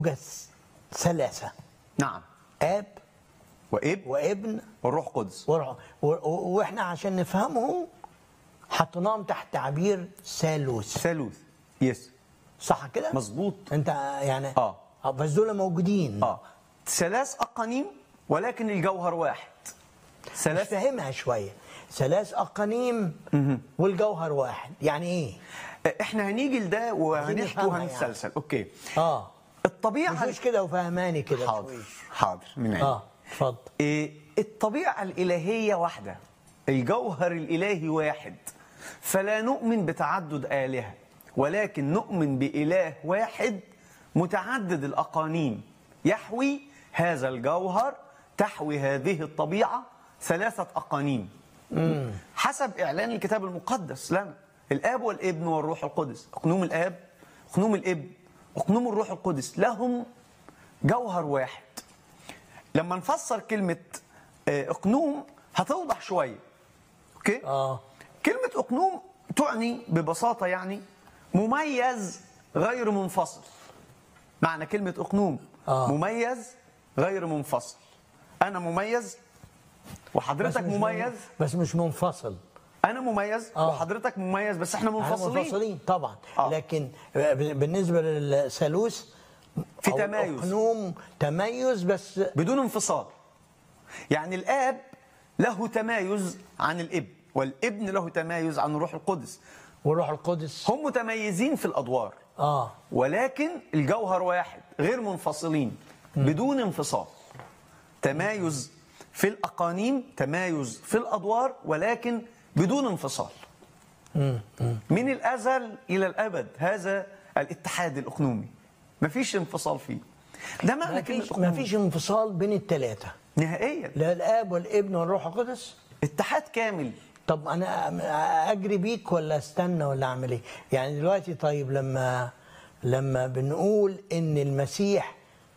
جس ثلاثة نعم آب واب وابن والروح القدس وروح و- و- واحنا عشان نفهمهم حطيناهم تحت تعبير ثالوث ثالوث يس صح كده؟ مظبوط انت يعني آه. اه بس دول موجودين اه ثلاث اقانيم ولكن الجوهر واحد مش ثلاث فاهمها شويه ثلاث اقانيم والجوهر واحد يعني ايه؟ احنا هنيجي لده وهنحكي نفهمها وهنتسلسل اوكي اه الطبيعه مش كده وفهماني كده حاضر شوية. حاضر من عيني اه اتفضل إيه الطبيعة الإلهية واحدة الجوهر الإلهي واحد فلا نؤمن بتعدد آلهة ولكن نؤمن بإله واحد متعدد الأقانيم يحوي هذا الجوهر تحوي هذه الطبيعة ثلاثة أقانيم حسب إعلان الكتاب المقدس لنا الآب والابن والروح القدس أقنوم الآب أقنوم الابن أقنوم الروح القدس لهم جوهر واحد لما نفسر كلمة آه، اقنوم هتوضح شوية اوكي اه كلمة اقنوم تعني ببساطة يعني مميز غير منفصل معنى كلمة اقنوم آه. مميز غير منفصل انا مميز بس وحضرتك مش مميز من- بس مش منفصل انا مميز آه. وحضرتك مميز بس احنا احنا منفصلين منفصلين طبعا آه. لكن بالنسبه للثالوث في أو تمايز. اقنوم تميز بس بدون انفصال يعني الاب له تمايز عن الابن والابن له تمايز عن الروح القدس والروح القدس هم متميزين في الادوار اه ولكن الجوهر واحد غير منفصلين بدون انفصال تمايز في الاقانيم تمايز في الادوار ولكن بدون انفصال من الازل الى الابد هذا الاتحاد الاقنومي مفيش انفصال فيه ده معنى ما كلمه فيش ما اقنوم فيش انفصال بين الثلاثه نهائيا لا الاب والابن والروح القدس اتحاد كامل طب انا اجري بيك ولا استنى ولا اعمل ايه يعني دلوقتي طيب لما لما بنقول ان المسيح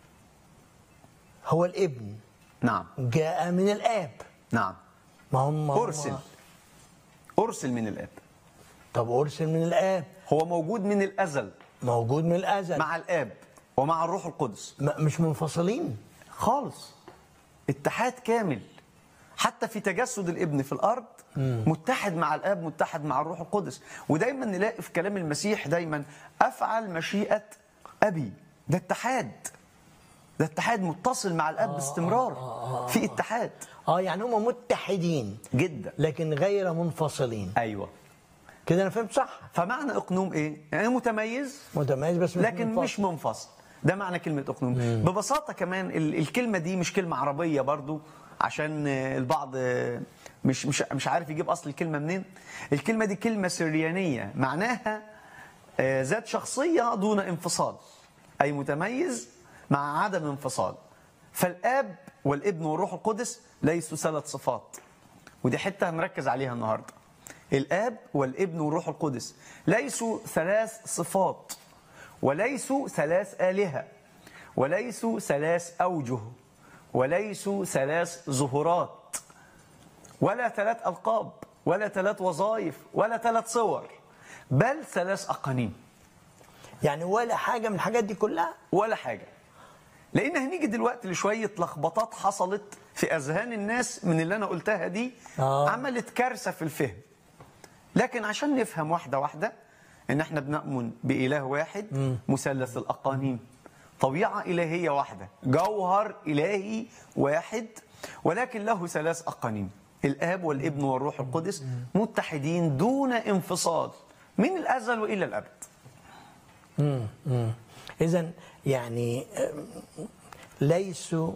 هو الابن نعم جاء من الاب نعم ما هم هم- ارسل ارسل من الاب طب ارسل من الاب هو موجود من الازل موجود من الازل مع الاب ومع الروح القدس م- مش منفصلين خالص اتحاد كامل حتى في تجسد الابن في الارض متحد مع الاب متحد مع الروح القدس ودايما نلاقي في كلام المسيح دايما افعل مشيئه ابي ده اتحاد ده اتحاد متصل مع الاب باستمرار في اتحاد اه يعني هم متحدين جدا لكن غير منفصلين ايوه كده انا فهمت صح فمعنى اقنوم ايه يعني متميز متميز بس مش لكن منفصل. مش منفصل ده معنى كلمة أقنوم ببساطة كمان ال- الكلمة دي مش كلمة عربية برضو عشان آه، البعض آه، مش مش مش عارف يجيب أصل الكلمة منين الكلمة دي كلمة سريانية معناها آه، ذات شخصية دون انفصال أي متميز مع عدم انفصال فالآب والابن والروح القدس ليسوا ثلاث صفات ودي حتة هنركز عليها النهاردة الآب والابن والروح القدس ليسوا ثلاث صفات وليسوا ثلاث آلهة وليسوا ثلاث أوجه وليسوا ثلاث ظهورات ولا ثلاث ألقاب ولا ثلاث وظائف ولا ثلاث صور بل ثلاث أقانيم يعني ولا حاجه من الحاجات دي كلها ولا حاجة لأن هنيجي دلوقتي لشوية لخبطات حصلت في أذهان الناس من اللي أنا قلتها دي آه. عملت كارثة في الفهم لكن عشان نفهم واحدة واحدة إن إحنا بنؤمن بإله واحد مثلث الأقانيم طبيعة إلهية واحدة جوهر إلهي واحد ولكن له ثلاث أقانيم الآب والابن والروح القدس متحدين دون انفصال من الأزل وإلى الأبد اذا يعني آم، ليسوا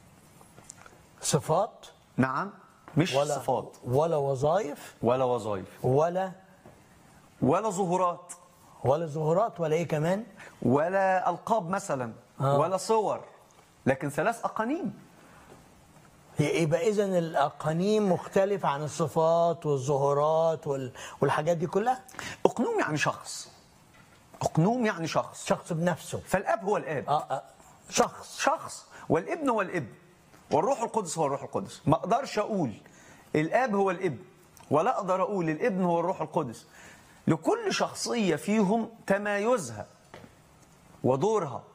صفات نعم مش ولا صفات ولا وظائف ولا وظائف ولا ولا ظهورات ولا ظهورات ولا ايه كمان ولا ألقاب مثلا آه. ولا صور لكن ثلاث أقانيم يبقى اذا الاقانيم مختلفه عن الصفات والظهورات وال- والحاجات دي كلها أقنوم يعني شخص أقنوم يعني شخص شخص بنفسه فالأب هو الآب اه آه، شخص شخص والابن هو الابن والروح القدس هو الروح القدس ما اقدرش اقول الاب هو الابن ولا اقدر اقول الابن هو الروح القدس لكل شخصيه فيهم تمايزها ودورها